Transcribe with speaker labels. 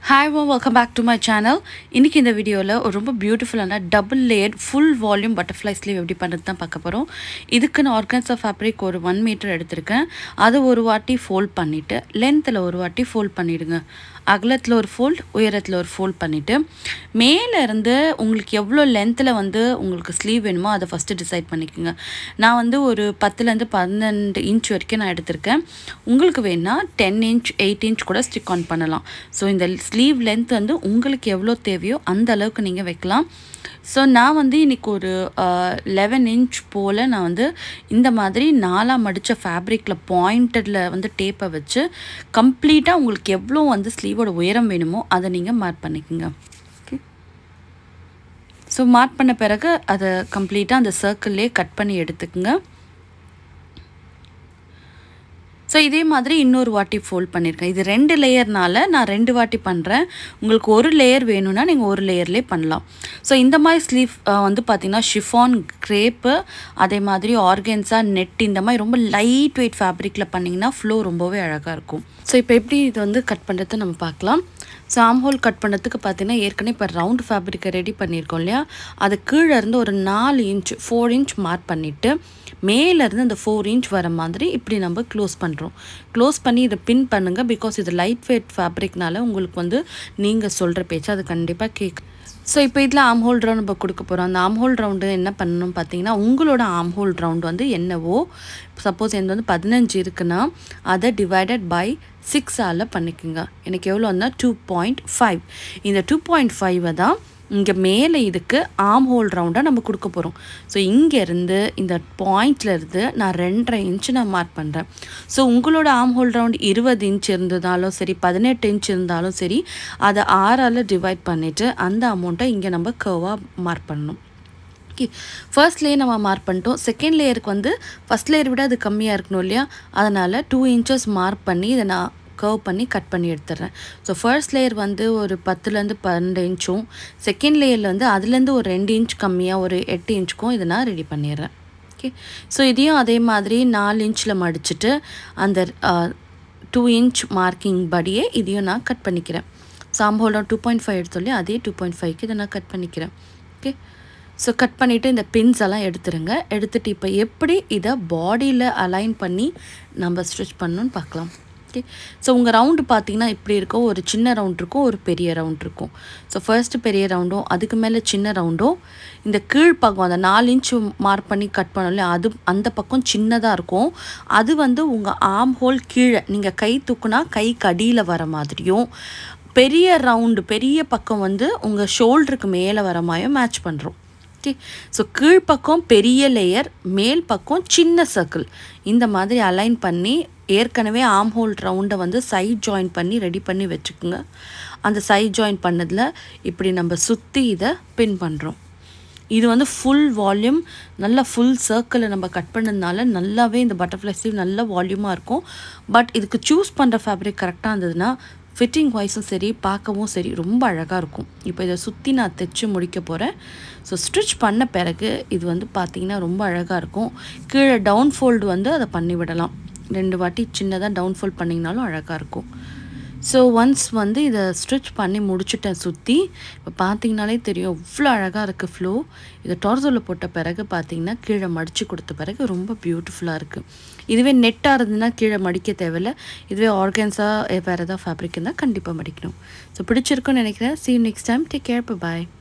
Speaker 1: hi ஓ welcome back to my channel இன்றைக்கி இந்த வீடியோவில் ஒரு ரொம்ப பியூட்டிஃபுல்லான double layer full volume butterfly sleeve எப்படி பண்ணுறது தான் பார்க்க போகிறோம் இதுக்கு நான் ஆர்கன்ஸா ஃபேப்ரிக் ஒரு ஒன் மீட்டர் எடுத்திருக்கேன் அதை ஒரு வாட்டி ஃபோல்ட் பண்ணிவிட்டு லென்த்தில் ஒரு வாட்டி ஃபோல்ட் பண்ணிவிடுங்க அகலத்தில் ஒரு ஃபோல்ட் உயரத்தில் ஒரு ஃபோல்ட் பண்ணிவிட்டு மேலே இருந்து உங்களுக்கு எவ்வளோ லென்த்தில் வந்து உங்களுக்கு ஸ்லீவ் வேணுமோ அதை ஃபஸ்ட்டு டிசைட் பண்ணிக்கோங்க நான் வந்து ஒரு பத்துலேருந்து பன்னெண்டு இன்ச் வரைக்கும் நான் எடுத்திருக்கேன் உங்களுக்கு வேணால் டென் இன்ச் எயிட் இன்ச் கூட ஸ்டிக் ஆன் பண்ணலாம் ஸோ இந்த ஸ்லீவ் லென்த் வந்து உங்களுக்கு எவ்வளோ தேவையோ அந்த அளவுக்கு நீங்கள் வைக்கலாம் ஸோ நான் வந்து இன்றைக்கி ஒரு லெவன் இன்ச் போல் நான் வந்து இந்த மாதிரி நாலாக மடித்த ஃபேப்ரிக்கில் பாயிண்டடில் வந்து டேப்பை வச்சு கம்ப்ளீட்டாக உங்களுக்கு எவ்வளோ வந்து ஸ்லீவோட உயரம் வேணுமோ அதை நீங்கள் மார்க் பண்ணிக்கோங்க ஓகே ஸோ மார்க் பண்ண பிறகு அதை கம்ப்ளீட்டாக அந்த சர்க்கிள்லே கட் பண்ணி எடுத்துக்கோங்க ஸோ இதே மாதிரி இன்னொரு வாட்டி ஃபோல்ட் பண்ணியிருக்கேன் இது ரெண்டு லேயர்னால நான் ரெண்டு வாட்டி பண்ணுறேன் உங்களுக்கு ஒரு லேயர் வேணும்னா நீங்கள் ஒரு லேயர்லேயே பண்ணலாம் ஸோ இந்த மாதிரி ஸ்லீவ் வந்து பார்த்திங்கன்னா ஷிஃபான் கிரேப்பு அதே மாதிரி ஆர்கன்ஸா நெட் இந்த மாதிரி ரொம்ப லைட் வெயிட் ஃபேப்ரிக்கில் பண்ணிங்கன்னா ஃப்ளோ ரொம்பவே அழகாக இருக்கும் ஸோ இப்போ எப்படி இது வந்து கட் பண்ணுறது நம்ம பார்க்கலாம் ஸோ ஆம் ஹோல் கட் பண்ணுறதுக்கு பார்த்தீங்கன்னா ஏற்கனவே இப்போ ரவுண்ட் ஃபேப்ரிக்கை ரெடி பண்ணியிருக்கோம் இல்லையா அது கீழே இருந்து ஒரு நாலு இன்ச் ஃபோர் இன்ச் மார்க் பண்ணிவிட்டு மேலேருந்து அந்த ஃபோர் இன்ச் வர மாதிரி இப்படி நம்ம க்ளோஸ் பண்ணுறோம் க்ளோஸ் பண்ணி இதை பின் பண்ணுங்கள் பிகாஸ் இது லைட் வெயிட் ஃபேப்ரிக்னால உங்களுக்கு வந்து நீங்கள் சொல்கிற பேச்சு அது கண்டிப்பாக கேக் ஸோ இப்போ இதில் ஆம் ஹோல் ரவுண்ட் நம்ம கொடுக்க போகிறோம் அந்த ஆம் ஹோல் ரவுண்டு என்ன பண்ணணும் பார்த்தீங்கன்னா உங்களோட ஆம் ஹோல் ரவுண்ட் வந்து என்னவோ சப்போஸ் எந்த வந்து பதினஞ்சு இருக்குன்னா அதை டிவைடட் பை சிக்ஸால் பண்ணிக்கோங்க எனக்கு எவ்வளோ வந்தால் டூ பாயிண்ட் ஃபைவ் இந்த டூ பாயிண்ட் ஃபைவை தான் இங்கே மேலே இதுக்கு ஆம் ஹோல் ரவுண்டாக நம்ம கொடுக்க போகிறோம் ஸோ இங்கேருந்து இந்த பாயிண்ட்லேருந்து நான் ரெண்டரை இன்ச்சு நான் மார்க் பண்ணுறேன் ஸோ உங்களோட ஆம் ஹோல் ரவுண்ட் இருபது இன்ச் இருந்ததாலும் சரி பதினெட்டு இன்ச் இருந்தாலும் சரி அதை ஆறால் டிவைட் பண்ணிவிட்டு அந்த அமௌண்ட்டை இங்கே நம்ம கர்வாக மார்க் பண்ணணும் ஓகே ஃபர்ஸ்ட் லேயர் நம்ம மார்க் பண்ணிட்டோம் செகண்ட் லேயருக்கு வந்து ஃபஸ்ட் லேயர் விட அது கம்மியாக இருக்கணும் இல்லையா அதனால் டூ இன்ச்சஸ் மார்க் பண்ணி இதை நான் கர்வ் பண்ணி கட் பண்ணி எடுத்துடுறேன் ஸோ ஃபர்ஸ்ட் லேயர் வந்து ஒரு பத்துலேருந்து பன்னெண்டு இன்ச்சும் செகண்ட் லேயரில் வந்து அதுலேருந்து ஒரு ரெண்டு இன்ச் கம்மியாக ஒரு எட்டு இன்ச்சுக்கும் இதை நான் ரெடி பண்ணிடுறேன் ஓகே ஸோ இதையும் அதே மாதிரி நாலு இன்ச்சில் மடிச்சுட்டு அந்த டூ இன்ச் மார்க்கிங் படியே இதையும் நான் கட் பண்ணிக்கிறேன் சாம்போலோ டூ பாயிண்ட் ஃபைவ் எடுத்தோல்லையே அதே டூ பாயிண்ட் ஃபைவ்க்கு இதை நான் கட் பண்ணிக்கிறேன் ஓகே ஸோ கட் பண்ணிவிட்டு இந்த பின்ஸ் எல்லாம் எடுத்துருங்க எடுத்துகிட்டு இப்போ எப்படி இதை பாடியில் அலைன் பண்ணி நம்ம ஸ்டிச் பண்ணணுன்னு பார்க்கலாம் ஓகே ஸோ உங்கள் ரவுண்டு பார்த்தீங்கன்னா இப்படி இருக்கும் ஒரு சின்ன ரவுண்ட் இருக்கும் ஒரு பெரிய ரவுண்ட் இருக்கும் ஸோ ஃபர்ஸ்ட்டு பெரிய ரவுண்டும் அதுக்கு மேலே சின்ன ரவுண்டும் இந்த கீழ் பக்கம் அந்த நாலு இன்ச்சு மார்க் பண்ணி கட் பண்ணல அது அந்த பக்கம் சின்னதாக இருக்கும் அது வந்து உங்கள் ஆம் ஹோல் கீழே நீங்கள் கை தூக்குனா கை கடியில் வர மாதிரியும் பெரிய ரவுண்டு பெரிய பக்கம் வந்து உங்கள் ஷோல்டருக்கு மேலே வர மாதிரியும் மேட்ச் பண்ணுறோம் ஓகே ஸோ கீழ்ப்பக்கம் பெரிய லேயர் மேல் பக்கம் சின்ன சர்க்கிள் இந்த மாதிரி அலைன் பண்ணி ஏற்கனவே ஆம் ஹோல் ரவுண்டை வந்து சைட் ஜாயின் பண்ணி ரெடி பண்ணி வச்சுக்கோங்க அந்த சைட் ஜாயின் பண்ணதில் இப்படி நம்ம சுற்றி இதை பின் பண்ணுறோம் இது வந்து ஃபுல் வால்யூம் நல்ல ஃபுல் சர்க்கிளை நம்ம கட் பண்ணதுனால நல்லாவே இந்த பட்டர்ஃப்ளை ஸ்லீவ் நல்ல வால்யூமாக இருக்கும் பட் இதுக்கு சூஸ் பண்ணுற ஃபேப்ரிக் கரெக்டாக இருந்ததுன்னா ஃபிட்டிங் வைஸும் சரி பார்க்கவும் சரி ரொம்ப அழகாக இருக்கும் இப்போ இதை சுற்றி நான் தைச்சு முடிக்க போகிறேன் ஸோ ஸ்டிச் பண்ண பிறகு இது வந்து பார்த்திங்கன்னா ரொம்ப அழகாக இருக்கும் கீழே டவுன் ஃபோல்டு வந்து அதை பண்ணி விடலாம் ரெண்டு வாட்டி சின்னதாக டவுன் ஃபோல்ட் பண்ணிங்கனாலும் அழகாக இருக்கும் ஸோ ஒன்ஸ் வந்து இதை ஸ்டிச் பண்ணி முடிச்சுட்டேன் சுற்றி இப்போ பார்த்தீங்கனாலே தெரியும் எவ்வளோ அழகாக இருக்குது ஃப்ளோ இதை டொர்சோவில் போட்ட பிறகு பார்த்தீங்கன்னா கீழே மடித்து கொடுத்த பிறகு ரொம்ப பியூட்டிஃபுல்லாக இருக்குது இதுவே நெட்டாக இருந்ததுன்னா கீழே மடிக்க தேவையில்ல இதுவே ஆர்கன்ஸாக வேறு ஏதாவது ஃபேப்ரிக் இருந்தால் கண்டிப்பாக மடிக்கணும் ஸோ பிடிச்சிருக்குன்னு நினைக்கிறேன் see next time take care பாய்